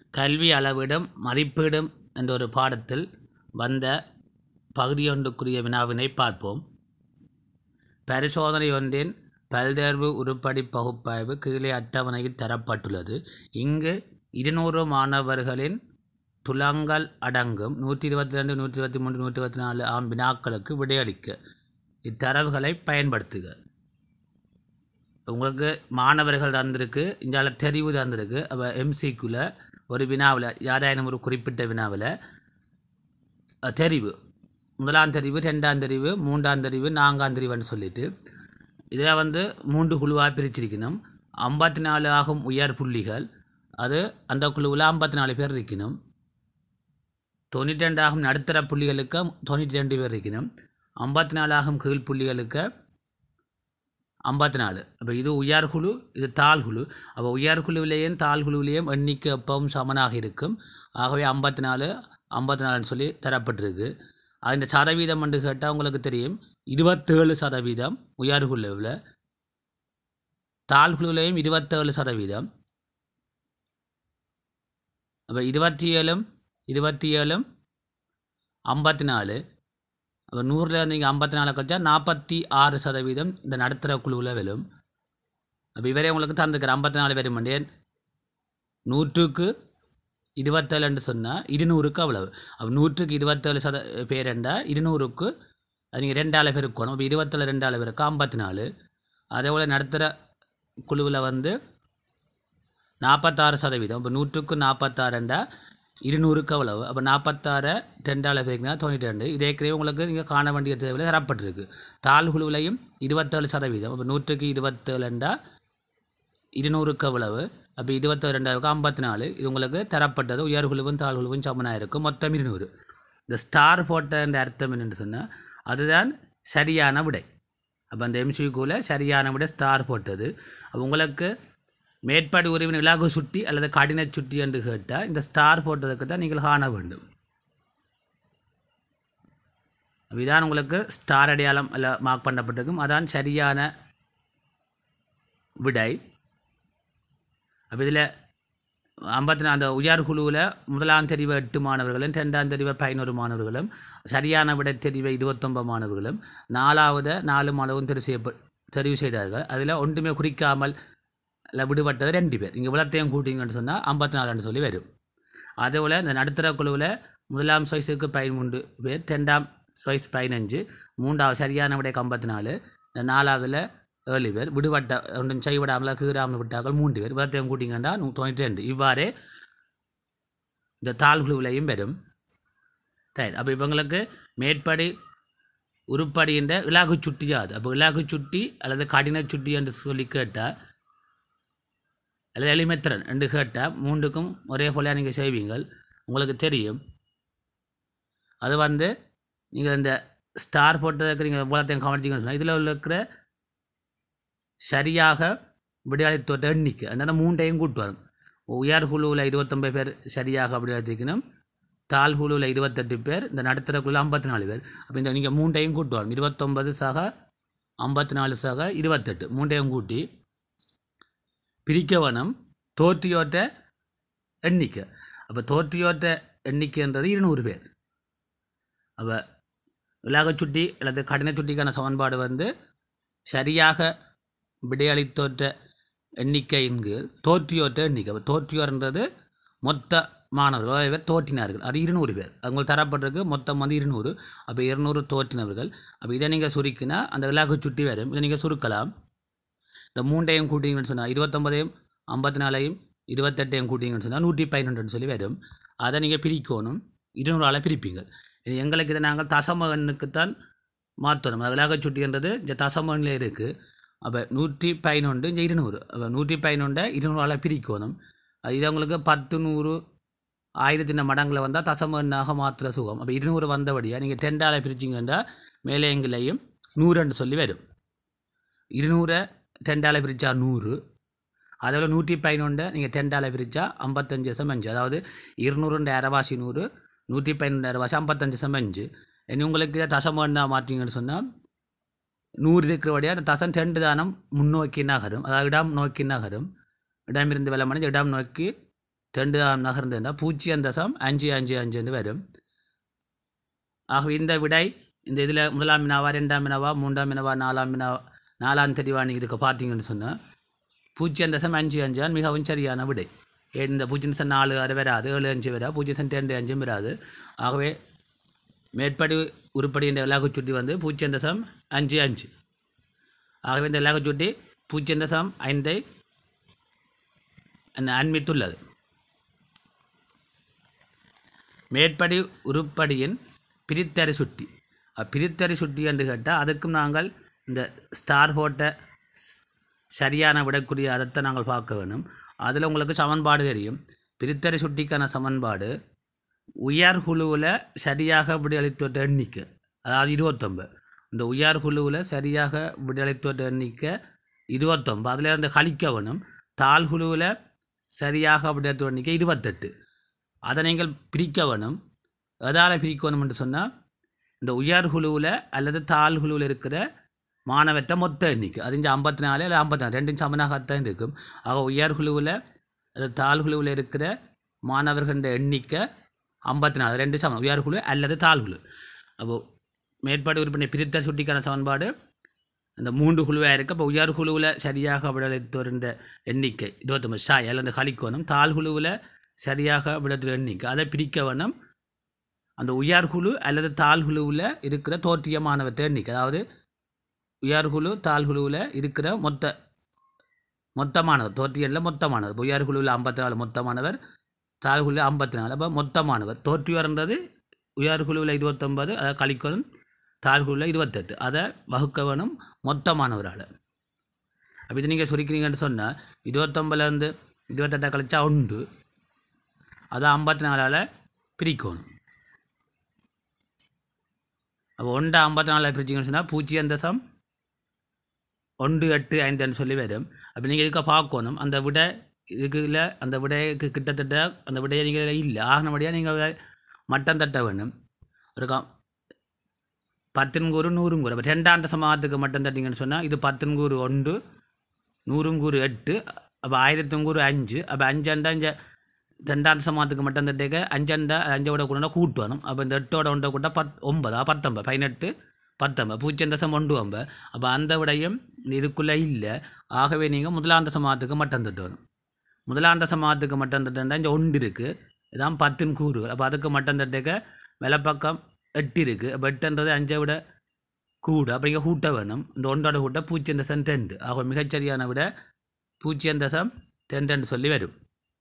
கல்வி அளவிடும் மதிப்பீடும் என்ற ஒரு பாடத்தில் வந்த பகுதியொன்றுக்குரிய வினாவினை பார்ப்போம் பரிசோதனை ஒன்றின் பல்தேர்வு உருப்படி பகுப்பாய்வு கீழே அட்டவணையில் தரப்பட்டுள்ளது இங்கு இருநூறு மாணவர்களின் துலங்கள் அடங்கும் நூற்றி இருபத்தி ரெண்டு நூற்றி இருபத்தி மூன்று நூற்றி இருபத்தி நாலு ஆம் வினாக்களுக்கு விடையளிக்க இத்தரவுகளை பயன்படுத்துக உங்களுக்கு மாணவர்கள் தந்திருக்கு இங்கால தெரிவு தந்திருக்கு அப்போ எம்சிக்குள்ள ஒரு வினாவில் யாராயினும் ஒரு குறிப்பிட்ட வினாவில் அஹ், தெரிவு முதலாம் தெரிவு ரெண்டாம் தெரிவு மூன்றாம் தெரிவு நான்காம் தெரிவுன்னு சொல்லிட்டு இதில் வந்து மூன்று குழுவாக பிரிச்சிருக்கணும் ஐம்பத்தி நாலு ஆகும் உயர் புள்ளிகள் அது அந்த குழுவில் ஐம்பத்தி நாலு பேர் இருக்கணும் தொண்ணூற்றி ரெண்டு ஆகும் நடுத்தர புள்ளிகளுக்கு தொண்ணூற்றி ரெண்டு பேர் இருக்கணும் ஐம்பத்தி நாலு ஆகும் கீழ் புள்ளிகளுக்கு ஐம்பத்தி நாலு அப்போ இது உயர் குழு இது தாழ் குழு அப்போ உயர் குழுவிலேயும் தாழ் குழுவிலேயும் எண்ணிக்கை எப்பவும் சமனாக இருக்கும் ஆகவே ஐம்பத்தி நாலு ஐம்பத்தி நாலுன்னு சொல்லி தரப்பட்டிருக்கு அந்த சதவீதம் என்று கேட்டால் உங்களுக்கு தெரியும் இருபத்தேழு சதவீதம் உயர் குழுவில் தாழ் குழுவிலையும் இருபத்தேழு சதவீதம் அப்போ இருபத்தி ஏழும் இருபத்தி ஏழும் ஐம்பத்தி நாலு அப்போ நூறில் நீங்கள் ஐம்பத்தி நாலு கழிச்சா நாற்பத்தி ஆறு சதவீதம் இந்த நடுத்தர குழுவில் விழும் அப்போ இவரே உங்களுக்கு தந்துக்கிற ஐம்பத்தி நாலு பேர் மண்டேன் நூற்றுக்கு இருபத்தேழுன்னு சொன்னால் இருநூறுக்கு அவ்வளவு அப்போ நூற்றுக்கு இருபத்தேழு சத பேருண்டா இருநூறுக்கு அது நீங்கள் ரெண்டாள் பேர் இருக்கணும் அப்போ இருபத்தேழு ரெண்டாள் பேருக்கு ஐம்பத்தி நாலு அதே போல் நடுத்தர குழுவில் வந்து நாற்பத்தாறு சதவீதம் இப்போ நூற்றுக்கு நாற்பத்தாறுண்டா இருநூறுக்கு அவ்வளவு அப்போ நாற்பத்தாறு ரெண்டால் பேருக்குனா தொண்ணூற்றி ரெண்டு இதே ஏற்கனவே உங்களுக்கு நீங்கள் காண வேண்டிய தேவையில் தரப்பட்டிருக்கு தாழ் குழுவிலையும் இருபத்தேழு சதவீதம் அப்போ நூற்றுக்கு இருபத்தேழுண்டா இருநூறுக்கு அவ்வளவு அப்போ இருபத்தி ரெண்டாயிரம் ஐம்பத்தி நாலு இது உங்களுக்கு தரப்பட்டது உயர் குழுவும் தாழ் குழுவும் சமனாக இருக்கும் மொத்தம் இருநூறு இந்த ஸ்டார் போட்டன்ற அர்த்தம் என்னென்னு சொன்னால் அதுதான் சரியான விடை அப்போ அந்த எம்சியூக்குள்ள சரியான விடை ஸ்டார் போட்டது அப்போ உங்களுக்கு மேற்படி உறவின் இலகு சுட்டி அல்லது கடின சுட்டி என்று கேட்டால் இந்த ஸ்டார் போட்டதுக்கு தான் நீங்கள் காண வேண்டும் அப்ப இதான் உங்களுக்கு ஸ்டார் அடையாளம் அல்ல மார்க் பண்ணப்பட்டிருக்கும் அதான் சரியான விடை அப்போ இதில் ஐம்பத்தி நாலு அந்த உயர் குழுவில் முதலாம் தெரிவை எட்டு மாணவர்களும் ரெண்டாம் தெரிவை பதினோரு மாணவர்களும் சரியான விடை தெரிவை இருபத்தொம்பது மாணவர்களும் நாலாவது நாலு மாணவரும் தெரிவு செய்ய தெரிவு செய்தார்கள் அதில் ஒன்றுமே குறிக்காமல் இல்லை விடுபட்டது ரெண்டு பேர் இங்கே விளத்தையும் கூட்டிங்கன்னு சொன்னால் ஐம்பத்தி நாலுன்னு சொல்லி வரும் அதேபோல் இந்த நடுத்தர குழுவில் முதலாம் சைஸுக்கு பதிமூன்று பேர் ரெண்டாம் சைஸ் பதினஞ்சு மூன்றாவது சரியான விடைக்கு ஐம்பத்தி நாலு இந்த நாலாவதுல ஏழு பேர் விடுபட்ட ஒன்றும் செய்விடாமல் கீறாமல் விட்டார்கள் மூன்று பேர் விளத்தையும் கூட்டிங்கன்னா நூ- தொண்ணூற்றி ரெண்டு இவ்வாறே இந்த தாழ் குழுவிலையும் வரும் ரைட் அப்போ இவங்களுக்கு மேற்படி உருப்படி என்ற இலகு சுட்டியாது அப்போ இலகு சுட்டி அல்லது கடின சுட்டி என்று சொல்லி கேட்டால் அல்லது எளிமைத்திறன் என்று கேட்டால் மூன்றுக்கும் ஒரே போல நீங்கள் செய்வீங்கள் உங்களுக்கு தெரியும் அது வந்து நீங்கள் இந்த ஸ்டார் போட்டதுக்கு நீங்கள் உலகத்தையும் கவனிச்சிங்கன்னு சொன்னால் இதில் இருக்கிற சரியாக விடையாளித்தோட்ட எண்ணிக்கை அதனால் மூண்டையும் கூட்டு வரும் உயர் குழுவில் இருபத்தொம்பது பேர் சரியாக விடையாளிக்கணும் தாழ் குழுவில் இருபத்தெட்டு பேர் இந்த நடுத்தர குழுவில் ஐம்பத்தி நாலு பேர் அப்போ இந்த நீங்கள் மூண்டையும் கூட்டு வரும் இருபத்தொம்பது சக ஐம்பத்தி நாலு சக இருபத்தெட்டு மூண்டையும் கூட்டி பிரிக்கவனம் தோற்றியோட்ட எண்ணிக்கை அப்போ தோற்றியோட்ட எண்ணிக்கைன்றது இருநூறு பேர் அப்போ விலாகச் சுட்டி அல்லது கடின சுட்டிக்கான சமன்பாடு வந்து சரியாக விடையளித்தோற்ற எண்ணிக்கையின் கீழ் தோற்றியோற்ற எண்ணிக்கை அப்போ தோற்றியோர்ன்றது மொத்த மாணவர்கள் எவ்வளவு பேர் தோற்றினார்கள் அது இருநூறு பேர் அவங்களுக்கு தரப்பட்டிருக்கு மொத்தம் வந்து இருநூறு அப்போ இருநூறு தோற்றினவர்கள் அப்போ இதை நீங்கள் சுருக்கினா அந்த விலாகச் சுட்டி வரும் இதை நீங்கள் சுருக்கலாம் இந்த மூண்டையும் கூட்டிங்கன்னு சொன்னால் இருபத்தொம்பதையும் ஐம்பத்தி நாலையும் இருபத்தெட்டையும் கூட்டிங்கன்னு சொன்னால் நூற்றி பதினொன்றுன்னு சொல்லி வரும் அதை நீங்கள் பிரிக்கணும் இருநூறால் பிரிப்பீங்க இது எங்களுக்கு இதை நாங்கள் தசம எண்ணுக்குத்தான் மாற்றணும் அதிலாக சுட்டின்றது இந்த தசம எண்ணில் இருக்குது அப்போ நூற்றி பதினொன்று இந்த இருநூறு அப்போ நூற்றி பதினொன்றை இருநூறால் பிரிக்கணும் அது இது உங்களுக்கு பத்து நூறு ஆயிரத்தின மடங்கில் வந்தால் தசம எண்ணாக மாற்றுற சுகம் அப்போ இருநூறு வந்தபடியாக நீங்கள் டெண்டால் பிரிச்சிங்கன்னா மேலே எங்களையும் நூறுன்னு சொல்லி வரும் இருநூறை ரெண்டால் பிரித்தா நூறு அதோட நூற்றி பதினொன்றை நீங்கள் டெண்டால் பிரித்தா ஐம்பத்தஞ்சு தசம் அஞ்சு அதாவது இருநூறுன்ற அரைவாசி நூறு நூற்றி பதினொன்று அரைவாசி ஐம்பத்தஞ்சு தசம் அஞ்சு இனி உங்களுக்கு இதை தசம் என்ன மாற்றிங்கன்னு சொன்னால் நூறு இருக்கிறபடியாக அந்த தசம் ரெண்டு தானம் முன்னோக்கி நகரும் அதாவது இடம் நோக்கி நகரும் இடம் இருந்து வெள்ளமடைஞ்சு இடம் நோக்கி ரெண்டு ஆம் நகர்ந்துன்னா பூஜ்ஜியம் தசம் அஞ்சு அஞ்சு அஞ்சுன்னு வரும் ஆகவே இந்த விடை இந்த இதில் முதலாம் வினாவா ரெண்டாம் வினாவா மூன்றாம் வினாவா நாலாம் வினாவா நாலாம் தெளிவா நீங்கள் இதுக்கு பார்த்தீங்கன்னு சொன்னால் பூஜ்ஜியம் தசம் அஞ்சு அஞ்சு தான் மிகவும் சரியான விடை ஏன் இந்த பூஜ்ஜியம் தசம் நாலு அது வராது ஏழு அஞ்சு வராது பூஜ்ஜியம் தசம் ரெண்டு அஞ்சும் வராது ஆகவே மேற்படி உருப்படி என்ற இலகுச்சுட்டி வந்து பூஜ்ஜியம் தசம் அஞ்சு அஞ்சு ஆகவே இந்த இலகுச்சுட்டி பூஜ்ஜியம் தசம் ஐந்தை அன்- அண்மித்துள்ளது மேற்படி உருப்படியின் பிரித்தறி சுட்டி அ, பிரித்தறி சுட்டி என்று கேட்டால் அதுக்கும் நாங்கள் இந்த ஸ்டார் போட்ட ஸ்- சரியான விடக்கூடிய அதைத்தான் நாங்கள் பார்க்க வேணும் அதில் உங்களுக்கு சமன்பாடு தெரியும் பிரித்தறி சுட்டிக்கான சமன்பாடு உயர் குழுவில் சரியாக விடையளித்தோட்ட எண்ணிக்கை அதாவது இருபத்தொம்பது இந்த உயர் குழுவில் சரியாக விடையளித்தோட்ட எண்ணிக்கை இருபத்தொம்பது அதில் இருந்து கழிக்க வேணும் தாழ் குழுவில் சரியாக விடையளித்த எண்ணிக்கை இருபத்தெட்டு அதை நீங்கள் பிரிக்க வேணும் எதால் பிரிக்கணும் என்று சொன்னால் இந்த உயர் குழுவில் அல்லது தாழ் குழுவில் இருக்கிற மாணவர்கிட்ட மொத்த எண்ணிக்கை அது இங்கே ஐம்பத்தி நாலு இல்லை ஐம்பத்தி நாலு ரெண்டும் சமனாகத்தான் இருக்கும் ஆக உயர் குழுவில் அல்லது தாழ் குழுவில் இருக்கிற மாணவர்களின் எண்ணிக்கை ஐம்பத்தி நாலு ரெண்டு சமம் உயர் குழு அல்லது தாழ் குழு அப்போ மேற்பாடு உறுப்பினர் பிரித்த சுட்டிக்கான சமன்பாடு இந்த மூன்று குழுவாக இருக்குது அப்போ உயர் குழுவில் சரியாக விடலித்தோருன்ற எண்ணிக்கை இருபத்தொம்பது சாய் அல்லது கழிக்கணும் தாழ் குழுவில் சரியாக விடத்துற எண்ணிக்கை அதை பிரிக்க வேணும் அந்த உயர் குழு அல்லது தாழ் குழுவில் இருக்கிற தோற்றிய மாணவர்கிட்ட எண்ணிக்கை அதாவது உயர் குழு தாழ் குழுவில் இருக்கிற மொத்த மொத்த மாணவர் தோற்றியல்ல மொத்த மாணவர் இப்ப உயர் குழுவில் ஐம்பத்தி நாலு மொத்த மாணவர் தாழ் குழுவில் ஐம்பத்தி நாலு அப்போ மொத்த மாணவர் தோற்றியவர்ன்றது உயர் குழுவில் இருபத்தொம்பது அதை கழிக்கணும் தாழ் குழுவில் இருபத்தெட்டு அதை வகுக்க வேணும் மொத்த மாணவரால் அப்போ இது நீங்கள் சுருக்கிறீங்கன்னு சொன்னால் இருபத்தொம்பதுலேருந்து இருபத்தெட்டை கழிச்சா உண்டு அதை ஐம்பத்தி நாலால் பிரிக்கணும் அப்போ ஒன்று ஐம்பத்தி நாலில் பிரிச்சிங்கன்னு சொன்னால் பூஜ்ஜியம் தசம் ஒன்று எட்டு ஐந்துன்னு சொல்லி வரும் அப்போ நீங்கள் இதுக்கு பார்க்கணும் அந்த விடை இதுக்குள்ள அந்த விடைக்கு கிட்டத்தட்ட அந்த விடையை நீங்கள் இல்லை ஆகினபடியாக நீங்கள் மட்டம் தட்ட வேணும் ஒரு கா பத்துங்கூறு நூறுங்கூறு அப்போ ரெண்டாம் சமாதத்துக்கு மட்டம் தட்டிங்கன்னு சொன்னால் இது பத்துங்கூறு ஒன்று நூறுங்கூறு எட்டு அப்போ ஆயிரத்துங்கூறு அஞ்சு அப்போ அஞ்சண்டா இங்கே ரெண்டாம் சமாதத்துக்கு மட்டும் தட்டேக்க அஞ்சண்டா அஞ்சோட கூட கூட்டணும் அப்போ இந்த எட்டோட ஒன்றை கூட்ட பத் ஒன்பதா பத்தொம்பது பதினெட்டு பத்தொம்பது பூஜ்ஜியம் தசம் ஒன்று ஒன்பது அப்போ அந்த விடையும் இதுக்குள்ளே இல்லை ஆகவே நீங்கள் முதலாந்த சமாதத்துக்கு மட்டும் தட்டணும் முதலாந்த சமாதத்துக்கு மட்டும் தட்டா இங்கே ஒன்று இருக்குது இதான் பத்தின் கூறு அப்போ அதுக்கு மட்டும் தட்டேக்க விலப்பக்கம் எட்டு இருக்குது அப்போ எட்டுன்றது அஞ்சை விட கூட அப்போ இங்கே கூட்ட வேணும் இந்த ஒன்றோட கூட்ட பூஜ்ஜியம் தசம் ரெண்டு ஆக மிகச்சரியான விட பூஜ்ஜியம் தசம் ரெண்டுன்னு சொல்லி வரும்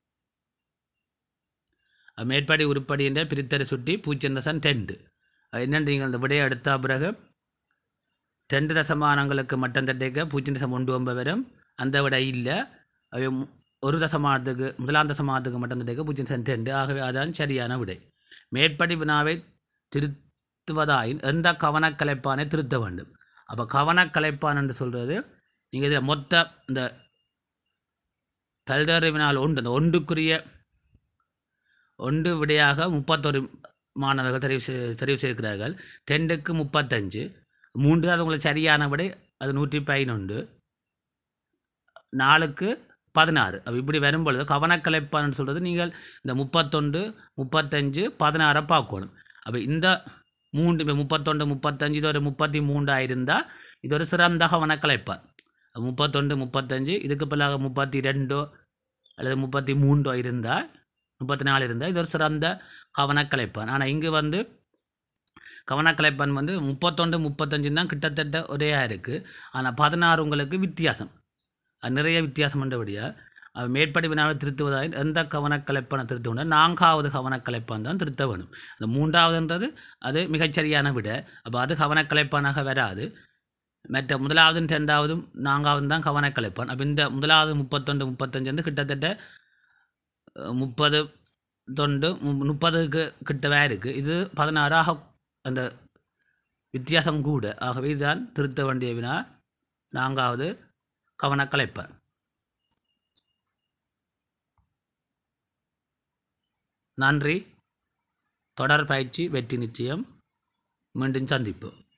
அது மேற்படி உருப்படி என்ற பிரித்தரை சுட்டி பூஜ்ஜியம் தசம் ரெண்டு அது என்னென்று நீங்கள் அந்த விடையை எடுத்த பிறகு ரெண்டு தசமானங்களுக்கு மட்டும் தட்டேக்க பூஜ்ஜியம் தசம் ஒன்று ஒன்பது வரும் அந்த விடை இல்லை அவை மு- ஒரு தசமானத்துக்கு முதலாம் தசமானத்துக்கு மட்டும் தட்டேக்க பூஜ்ஜியம் தசம் ரெண்டு ஆகவே அதான் சரியான விடை மேற்படி வினாவை திருத்துவதாயின் எந்த கவனக்கலைப்பானை திருத்த வேண்டும் அப்போ கவனக்கலைப்பான் என்று சொல்கிறது நீங்கள் இதில் மொத்த இந்த பல்வேறு வினால் ஒன்று அந்த ஒன்றுக்குரிய ஒன்று விடையாக முப்பத்தொரு மாணவர்கள் தெரிவு செய் தெரிவு செய்திருக்கிறார்கள் ரெண்டுக்கு முப்பத்தஞ்சு மூன்றாவது உங்களுக்கு சரியான விடை அது நூற்றி பதினொன்று நாலுக்கு பதினாறு அப்போ இப்படி வரும்பொழுது கவனக்கலைப்பான்னு சொல்கிறது நீங்கள் இந்த முப்பத்தொன்று முப்பத்தஞ்சு பதினாறை பார்க்கணும் அப்போ இந்த மூன்று இப்போ முப்பத்தொன்று முப்பத்தஞ்சு இது ஒரு முப்பத்தி மூன்றாக இருந்தால் இது ஒரு சிறந்த கவனக்கலைப்பான் முப்பத்தொன்று முப்பத்தஞ்சு இதுக்கு பிறகு முப்பத்தி ரெண்டோ அல்லது முப்பத்தி மூன்றோ இருந்தால் முப்பத்தி நாலு இருந்தால் இது ஒரு சிறந்த கவனக்கலைப்பான் ஆனால் இங்கே வந்து கவனக்கலைப்பான் வந்து முப்பத்தொன்று முப்பத்தஞ்சு தான் கிட்டத்தட்ட ஒரேயாக இருக்குது ஆனால் பதினாறு உங்களுக்கு வித்தியாசம் அது நிறைய வித்தியாசம் என்றபடியாக மேற்படி வினாவை திருத்துவதாக எந்த கவனக்கலைப்பானை திருத்த வேணும் நான்காவது கவனக்கலைப்பான் தான் திருத்த வேணும் அந்த மூன்றாவதுன்றது அது மிகச்சரியான விட அப்போ அது கவனக்கலைப்பானாக வராது மற்ற முதலாவதும் ரெண்டாவதும் நான்காவதும் தான் கவனக்கலைப்பான் அப்போ இந்த முதலாவது முப்பத்தொன்று முப்பத்தஞ்சு வந்து கிட்டத்தட்ட அஹ், முப்பது தொண்டு மு- முப்பதுக்கு கிட்டவே இருக்குது இது பதினாறாக அந்த வித்தியாசம் கூட ஆகவே இதுதான் திருத்த வேண்டிய வினா நான்காவது கவனக்கலைப்பான் நன்றி தொடர் பயிற்சி வெற்றி நிச்சயம் மீண்டும் சந்திப்போம்